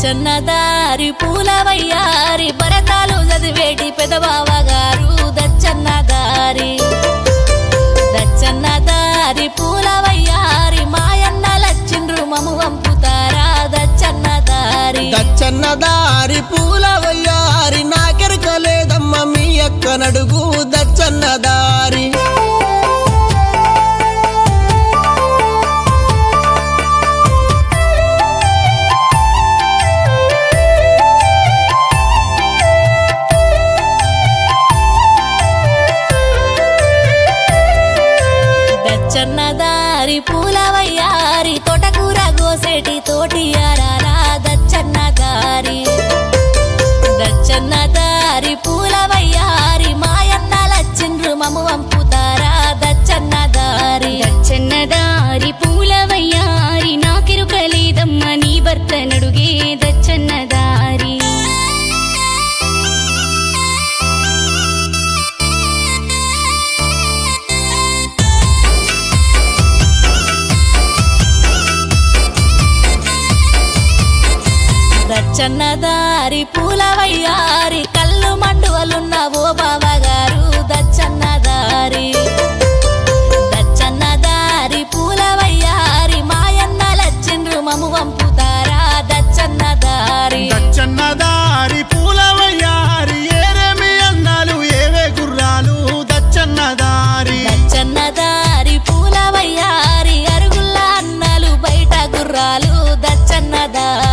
దచ్చన్నదారి పూలవయ్యారి భరతాలు చదివేటి పెదబావ గారు దచ్చన్నదారి దచ్చన్నదారి పూలవయ్యారి మాయన్న లచ్చిండ్రు మము వంపుతారా దచ్చన్నదారి దచ్చన్న దారి పూల వయ్యారి నాకెరక లేదమ్మ మీ అక్క నడుగు దచ్చన్న దారి దచ్చన్నదారి పూలవయ్యారి తోటకూర గోసేటి తోటియారారా దచ్చన్నదారి దచ్చన్నదారి పూలవయ్యారి మాయన్న లచ్చిండ్రు మము వంపుతారా దచ్చన్నదారి దచ్చన్నదారి పూలవయ్యారి నాకెరుకలేదమ్మ నీ భర్త నడుగే దచ్చన్నదారి దచ్చన్నదారి పూలవయ్యారి కళ్ళు మండువలున్న ఓ బావగారు దచ్చన్నదారి దచ్చన్నదారి పూలవయ్యారి మాయన్న లచ్చిండ్రు మము వంపుతారా దచ్చన్నదారి దచ్చన్నదారి పూలవయ్యారి ఏరేమి అన్నాలు ఏవే గుర్రాలు దచ్చన్నదారి దచ్చన్నదారి పూలవయ్యారి అరుగుల్ల అన్నలు బయట గుర్రాలు దచ్చన్నదారి